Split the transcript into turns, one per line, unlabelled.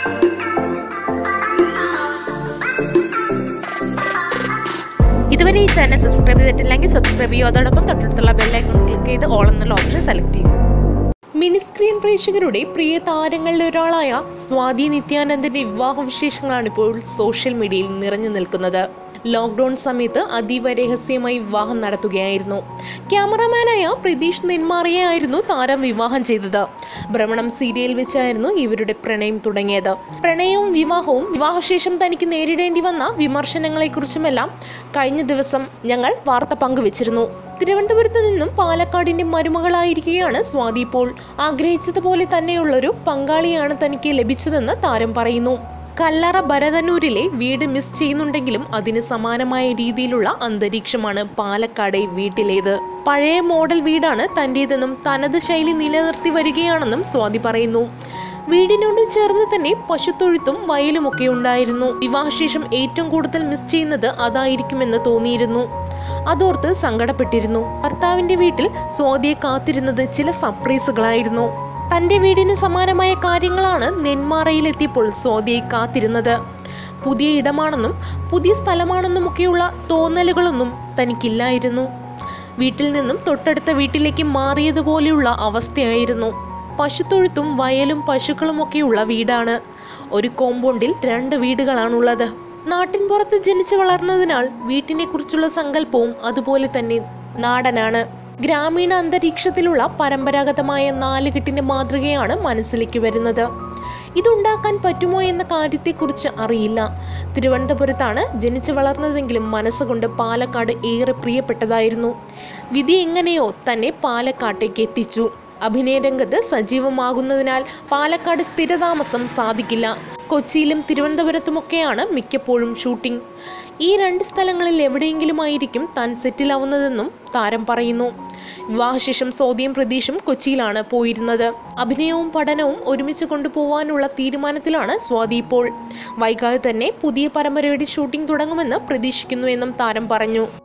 ഇതുവരെ ഈ channel subscribe ചെയ്തിട്ടില്ലെങ്കിൽ സബ്സ്ക്രൈബ് ചെയ്യൂ അതോടൊപ്പം തൊട്ടടുത്തുള്ള ബെല്ലൈക്കൺ ക്ലിക്ക് ചെയ്ത് ഓൾ എന്നുള്ള ഓപ്ഷൻ സെലക്ട് ചെയ്യൂ മിനി സ്ക്രീൻ പ്രേക്ഷകരുടെ പ്രിയ താരങ്ങളിൽ ഒരാളായ സ്വാതി നിത്യാനന്ദന്റെ വിവാഹ വിശേഷങ്ങളാണ് ഇപ്പോൾ സോഷ്യൽ മീഡിയയിൽ നിറഞ്ഞു നിൽക്കുന്നത് ലോക്ക്ഡൌൺ സമയത്ത് അതീവ രഹസ്യമായി വിവാഹം നടത്തുകയായിരുന്നു ക്യാമറമാനായ പ്രതീഷ് നെന്മാറിയായിരുന്നു താരം വിവാഹം ചെയ്തത് ഭ്രമണം സീരിയൽ വെച്ചായിരുന്നു ഇവരുടെ പ്രണയം തുടങ്ങിയത് പ്രണയവും വിവാഹവും വിവാഹശേഷം തനിക്ക് നേരിടേണ്ടി വന്ന വിമർശനങ്ങളെക്കുറിച്ചുമെല്ലാം കഴിഞ്ഞ ദിവസം ഞങ്ങൾ വാർത്ത പങ്കുവച്ചിരുന്നു തിരുവനന്തപുരത്ത് നിന്നും പാലക്കാടിന്റെ മരുമകളായിരിക്കുകയാണ് സ്വാതി ഇപ്പോൾ ആഗ്രഹിച്ചതുപോലെ തന്നെയുള്ളൊരു പങ്കാളിയാണ് തനിക്ക് ലഭിച്ചതെന്ന് താരം പറയുന്നു കല്ലറ ഭരതന്നൂരിലെ വീട് മിസ് ചെയ്യുന്നുണ്ടെങ്കിലും അതിന് സമാനമായ രീതിയിലുള്ള അന്തരീക്ഷമാണ് പാലക്കാടെ വീട്ടിലേത് പഴയ മോഡൽ വീടാണ് തൻ്റേതെന്നും തനത് ശൈലി നിലനിർത്തി വരികയാണെന്നും സ്വാതി പറയുന്നു വീടിനോട് ചേർന്ന് തന്നെ പശുത്തൊഴുത്തും വയലുമൊക്കെ ഉണ്ടായിരുന്നു വിവാഹശേഷം ഏറ്റവും കൂടുതൽ മിസ് ചെയ്യുന്നത് അതായിരിക്കുമെന്ന് തോന്നിയിരുന്നു അതോർത്ത് സങ്കടപ്പെട്ടിരുന്നു ഭർത്താവിന്റെ വീട്ടിൽ സ്വാതിയെ കാത്തിരുന്നത് ചില സർപ്രൈസുകളായിരുന്നു തന്റെ വീടിന് സമാനമായ കാര്യങ്ങളാണ് നെന്മാറയിലെത്തിയപ്പോൾ സ്വാതിയെ കാത്തിരുന്നത് പുതിയ ഇടമാണെന്നും പുതിയ സ്ഥലമാണെന്നുമൊക്കെയുള്ള തോന്നലുകളൊന്നും തനിക്കില്ലായിരുന്നു വീട്ടിൽ നിന്നും തൊട്ടടുത്ത വീട്ടിലേക്ക് മാറിയതുപോലെയുള്ള അവസ്ഥയായിരുന്നു പശുത്തൊഴുത്തും വയലും പശുക്കളുമൊക്കെയുള്ള വീടാണ് ഒരു കോമ്പൗണ്ടിൽ രണ്ട് വീടുകളാണുള്ളത് നാട്ടിൻപുറത്ത് ജനിച്ചു വളർന്നതിനാൽ വീട്ടിനെ കുറിച്ചുള്ള സങ്കല്പവും അതുപോലെ തന്നെ നാടനാണ് ഗ്രാമീണ അന്തരീക്ഷത്തിലുള്ള പരമ്പരാഗതമായ നാലുകെട്ടിന്റെ മാതൃകയാണ് മനസ്സിലേക്ക് വരുന്നത് ഇതുണ്ടാക്കാൻ പറ്റുമോ എന്ന കാര്യത്തെക്കുറിച്ച് അറിയില്ല തിരുവനന്തപുരത്താണ് ജനിച്ചു വളർന്നതെങ്കിലും മനസ്സുകൊണ്ട് പാലക്കാട് ഏറെ പ്രിയപ്പെട്ടതായിരുന്നു വിധി എങ്ങനെയോ തന്നെ പാലക്കാട്ടേക്ക് എത്തിച്ചു അഭിനയ രംഗത്ത് സജീവമാകുന്നതിനാൽ പാലക്കാട് സ്ഥിരതാമസം സാധിക്കില്ല കൊച്ചിയിലും തിരുവനന്തപുരത്തുമൊക്കെയാണ് മിക്കപ്പോഴും ഷൂട്ടിംഗ് ഈ രണ്ട് സ്ഥലങ്ങളിൽ എവിടെയെങ്കിലുമായിരിക്കും താൻ സെറ്റിലാവുന്നതെന്നും താരം പറയുന്നു വിവാഹശേഷം സോദിയും പ്രതീഷും കൊച്ചിയിലാണ് പോയിരുന്നത് അഭിനയവും പഠനവും ഒരുമിച്ച് കൊണ്ടുപോകാനുള്ള തീരുമാനത്തിലാണ് സ്വാതി ഇപ്പോൾ വൈകാതെ തന്നെ പുതിയ പരമ്പരയുടെ ഷൂട്ടിംഗ് തുടങ്ങുമെന്ന് പ്രതീക്ഷിക്കുന്നു എന്നും താരം പറഞ്ഞു